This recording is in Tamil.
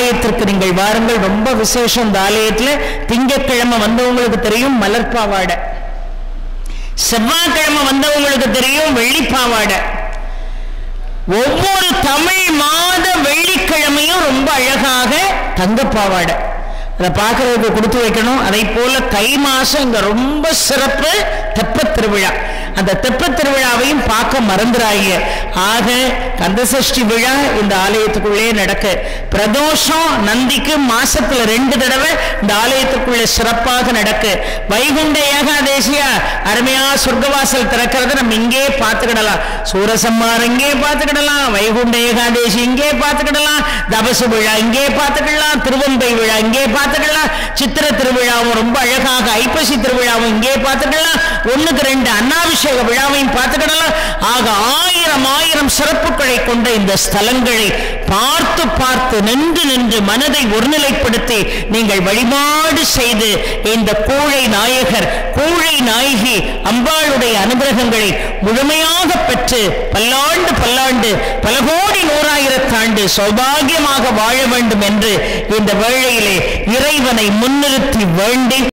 ஆலயத்திற்கு நீங்கள் வாருங்கள் ரொம்ப விசேஷம் இந்த ஆலயத்துல திங்கட்கிழமை வந்தவங்களுக்கு தெரியும் மலர்பாவாடை செவ்வாய்க்கிழமை வந்தவங்களுக்கு தெரியும் வெள்ளிப்பாவாடை ஒவ்வொரு தமிழ் மாத வெள்ளிக்கிழமையும் ரொம்ப அழகாக தங்கப்பாவாடை அதை பார்க்கறதுக்கு கொடுத்து வைக்கணும் அதை போல தை மாசம் இங்க ரொம்ப சிறப்பு தெப்பத் திருவிழா அந்த தெப்பத் திருவிழாவையும் பார்க்க மறந்துறாங்க ஆக கந்தசஷ்டி விழா இந்த ஆலயத்துக்குள்ளே நடக்கு பிரதோஷம் நந்திக்கு மாசத்துல ரெண்டு தடவை இந்த ஆலயத்துக்குள்ளே சிறப்பாக நடக்கு வைகுண்ட ஏகாதேசியா அருமையா சொர்க்கவாசல் திறக்கிறத நம்ம இங்கே பார்த்துக்கிடலாம் சூரசம்மார் இங்கே பார்த்துக்கிடலாம் வைகுண்ட ஏகாதேசி இங்கே பார்த்துக்கிடலாம் தபசு விழா இங்கே பார்த்துக்கிடலாம் திருவம்பை விழா இங்கே பார்த்துக்கலாம் சித்திர திருவிழாவும் ரொம்ப அழகாக ஐப்பசி திருவிழாவும் இங்கே பார்த்துக்கலாம் ஒண்ணுக்கு ரெண்டு அன்னாபிஷேக விழாவையும் பார்த்துக்கிடலாம் ஆக ஆயிரம் ஆயிரம் சிறப்புகளை கொண்ட இந்த ஸ்தலங்களை பார்த்து பார்த்து நின்று நின்று மனதை ஒருநிலைப்படுத்தி நீங்கள் வழிபாடு செய்து இந்த கோழை நாயகர் கோழை நாயகி அம்பாளுடைய அனுகிரகங்களை முழுமையாக பெற்று பல்லாண்டு பல்லாண்டு பல கோடி நூறாயிரத்தாண்டு சௌபாகியமாக வாழ வேண்டும் என்று இந்த வேளையிலே இறைவனை முன்னிறுத்தி வேண்டி